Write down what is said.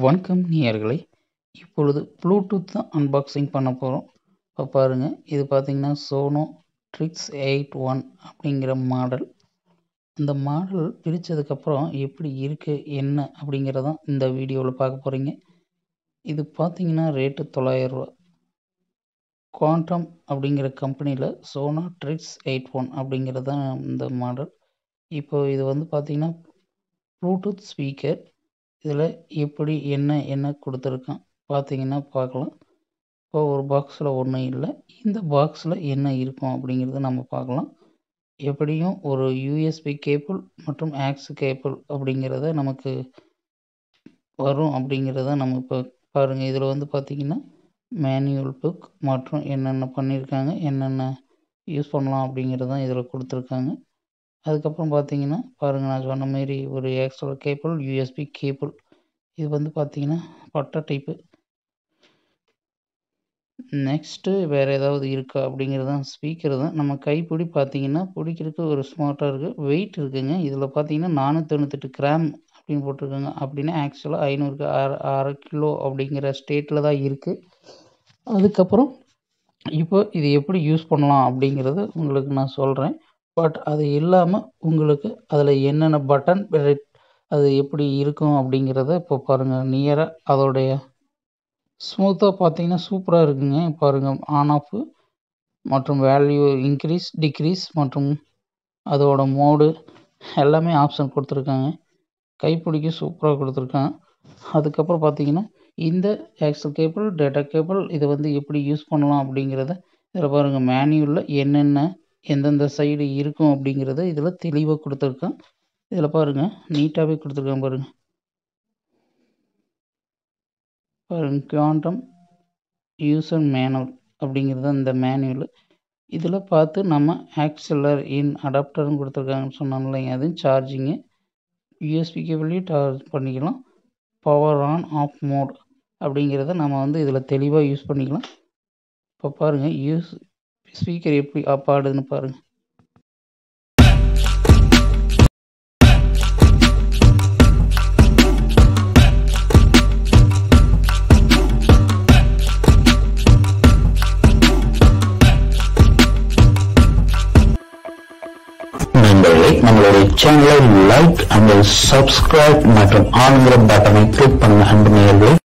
வணக்கம் நேயர்களே இப்பொழுது ப்ளூடூத் தான் அன்பாக்சிங் பண்ண போகிறோம் இப்போ பாருங்கள் இது பார்த்தீங்கன்னா சோனோ ட்ரிக்ஸ் எயிட் ஒன் அப்படிங்கிற மாடல் இந்த மாடல் பிரித்ததுக்கப்புறம் எப்படி இருக்குது என்ன அப்படிங்கிறதான் இந்த வீடியோவில் பார்க்க போகிறீங்க இது பார்த்தீங்கன்னா ரேட்டு தொள்ளாயிரரூவா குவாண்டம் அப்படிங்கிற கம்பெனியில் சோனோ ட்ரிக்ஸ் எயிட் ஒன் அப்படிங்கிறது தான் இந்த மாடல் இப்போ இது வந்து பார்த்திங்கன்னா ப்ளூடூத் ஸ்பீக்கர் இதில் எப்படி என்ன என்ன கொடுத்துருக்கான் பார்த்தீங்கன்னா பார்க்கலாம் இப்போ ஒரு பாக்ஸில் ஒன்றும் இல்லை இந்த பாக்ஸில் என்ன இருக்கும் அப்படிங்கிறத நம்ம பார்க்கலாம் எப்படியும் ஒரு யூஎஸ்பி கேபிள் மற்றும் ஆக்ஸ் கேபிள் அப்படிங்கிறத நமக்கு வரும் அப்படிங்கிறத நம்ம இப்போ பாருங்கள் இதில் வந்து பார்த்திங்கன்னா மேனுவல் புக் மற்றும் என்னென்ன பண்ணியிருக்காங்க என்னென்ன யூஸ் பண்ணலாம் அப்படிங்கிறதான் இதில் கொடுத்துருக்காங்க அதுக்கப்புறம் பார்த்தீங்கன்னா பாருங்கள் நான் சொன்ன மாரி ஒரு எக்ஸ்ட்ரா கேபிள் யூஎஸ்பி கேபிள் இது வந்து பார்த்தீங்கன்னா பட்டை டைப்பு நெக்ஸ்ட்டு வேறு ஏதாவது இருக்கா அப்படிங்கிறது தான் ஸ்பீக்கர் தான் நம்ம கைப்பிடி பார்த்தீங்கன்னா பிடிக்கிறதுக்கு ஒரு ஸ்மார்ட்டாக இருக்குது வெயிட் இருக்குங்க இதில் பார்த்தீங்கன்னா நானூற்றி தொண்ணூத்தெட்டு கிராம் அப்படின்னு போட்டிருக்காங்க அப்படின்னா ஆக்சுவலாக ஐநூறுக்கு அரை அரை கிலோ அப்படிங்கிற ஸ்டேட்டில் தான் இருக்குது அதுக்கப்புறம் இப்போ இது எப்படி யூஸ் பண்ணலாம் அப்படிங்கிறத உங்களுக்கு நான் சொல்கிறேன் பட் அது இல்லாமல் உங்களுக்கு அதில் என்னென்ன பட்டன் அது எப்படி இருக்கும் அப்படிங்கிறத இப்போ பாருங்கள் நியராக அதோடைய ஸ்மூத்தாக பார்த்தீங்கன்னா சூப்பராக இருக்குங்க பாருங்கள் ஆன் ஆஃப் மற்றும் வேல்யூ இன்க்ரீஸ் டிக்ரீஸ் மற்றும் அதோட மோடு எல்லாமே ஆப்ஷன் கொடுத்துருக்காங்க கைப்பிடிக்க சூப்பராக கொடுத்துருக்காங்க அதுக்கப்புறம் பார்த்தீங்கன்னா இந்த ஆக்சல் கேபிள் டேட்டா கேபிள் இதை வந்து எப்படி யூஸ் பண்ணலாம் அப்படிங்கிறத இதில் பாருங்கள் மேனுவலில் என்னென்ன எந்தெந்த சைடு இருக்கும் அப்படிங்கிறத இதில் தெளிவாக கொடுத்துருக்கான் இதில் பாருங்கள் நீட்டாகவே கொடுத்துருக்கான் பாருங்கள் பாருங்கள் குவாண்டம் யூசர் மேனுவல் அப்படிங்கிறது இந்த மேனுவல் இதில் பார்த்து நம்ம ஆக்சலர் இன் அடாப்டர்னு கொடுத்துருக்காங்கன்னு சொன்னோம் இல்லைங்க அது சார்ஜிங்கு யூஎஸ்பி கேபிளையும் சார்ஜ் பண்ணிக்கலாம் பவர் ஆன் ஆஃப் மோட் அப்படிங்கிறத நம்ம வந்து இதில் தெளிவாக யூஸ் பண்ணிக்கலாம் இப்போ பாருங்கள் யூஸ் ஸ்பீக்கர் எப்படி ஆப் ஆடுதுன்னு பாருங்கள் நண்பர்களே நம்மளுடைய சேனலை லைக் அண்ட் சப்ஸ்கிரைப் மற்றும் ஆன்கிற பட்டனை கிளிக் பண்ண அன்பு நேயர்களே